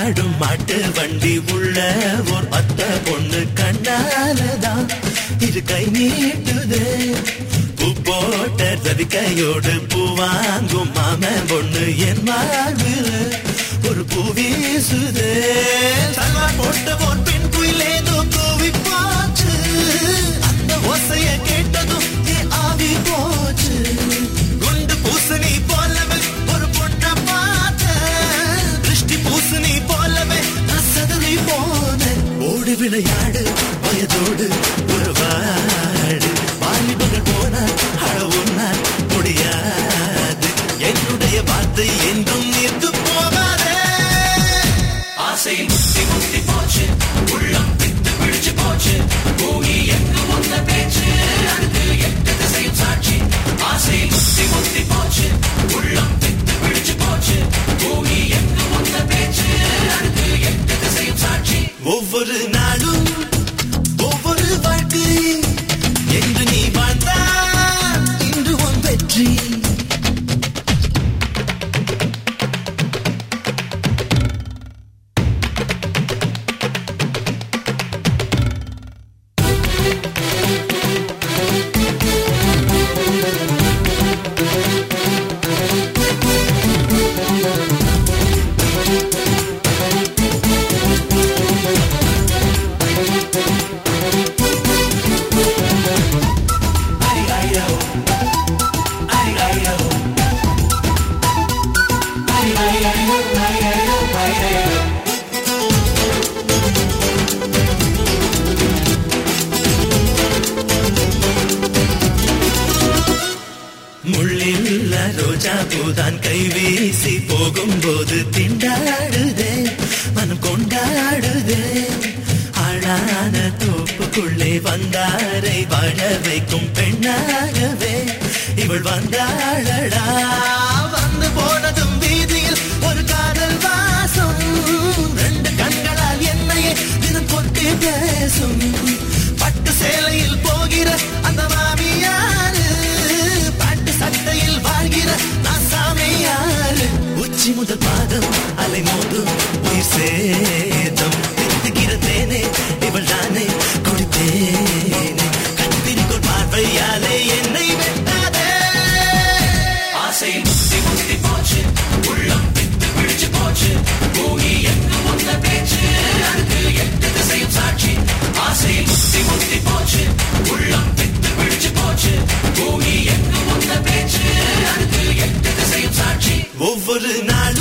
ஆடும் மாட்டு வண்டி உள்ள ஒரு பத்த பொண்ணு கண்ணாலதான் இது கை நீட்டுதே பூ போட்ட ரவிக்கையோடு பூ வாங்கும் மாமன் பொண்ணு என் வாழ்வில் ஒரு பூ வீசுதே சல்வா போட்ட ஒரு பெண் குயிலேதோ கூவி போச்சு அந்த ஓசைய கேட்டதும் என் ஆவி போச்சு குண்டு பூசணி போலவே ஒரு பொண்ண பார்த்த திருஷ்டி பூசணி போலவே நான் சதறி போனேன் ஓடி விளையாடு வயதோடு ஒரு வாடு வாலிபர்கள் போனால் அழவுனால் முடியாது என்னுடைய வார்த்தை என்றும் நின்று போகாதே ஆசை முத்தி முத்தி போச்சு உள்ளம் பித்து பிடிச்சு போச்சு பூமி எங்கு வந்த பேச்சு அடுத்து எட்டு திசையும் சாட்சி ஆசை முத்தி முத்தி போச்சு உள்ளம் பித்து பிடிச்சு போச்சு பூமி எங்கு வந்த பேச்சு அடுத்து எட்டு திசையும் சாட்சி ஒவ்வொரு நாளும் ஒவ்வொரு வாழ்க்கை என்று நீ வாழ்ந்தால் இன்று உன் வெற்றி முள்ளில்ல ரோஜா பூதான் கை வீசி போகும்போது திண்டாடுதே மனம் கொண்டாடுதே ஆளான தோப்புக்குள்ளே வந்தாரை வாழ வைக்கும் பெண்ணாகவே இவள் வந்தாளடா வந்து போனதும் வீதியில் ஒரு காதல் வாசம் ரெண்டு கண்களால் என்னையே தினம் கொட்டி பேசும் பட்டு சேலையில் போகிற அந்த மாமியாரு பாட்டு சட்டையில் வாழ்கிற நான் சாமியாரு உச்சி முதல் பாதம் அலை மோதும் உயிர் சேதம் தித்துகிற தேனே இவள் தானே குடித்தேனே கத்திரிக்கோள் பார்வையாலே என்னை வெட்டாதே ஆசை முத்தி முத்தி போச்சு உள்ளம் பித்து பிடிச்சு போச்சு பூமி எங்கு வந்த பேச்சு அடுத்து எட்டு திசையும் சாட்சி ஆசை முத்தி முத்தி போச்சு உள்ளம் பித்து பிடிச்சு போச்சு பூமி எங்கு வந்த பேச்சு அடுத்து எட்டு திசையும் சாட்சி ஒவ்வொரு நாள்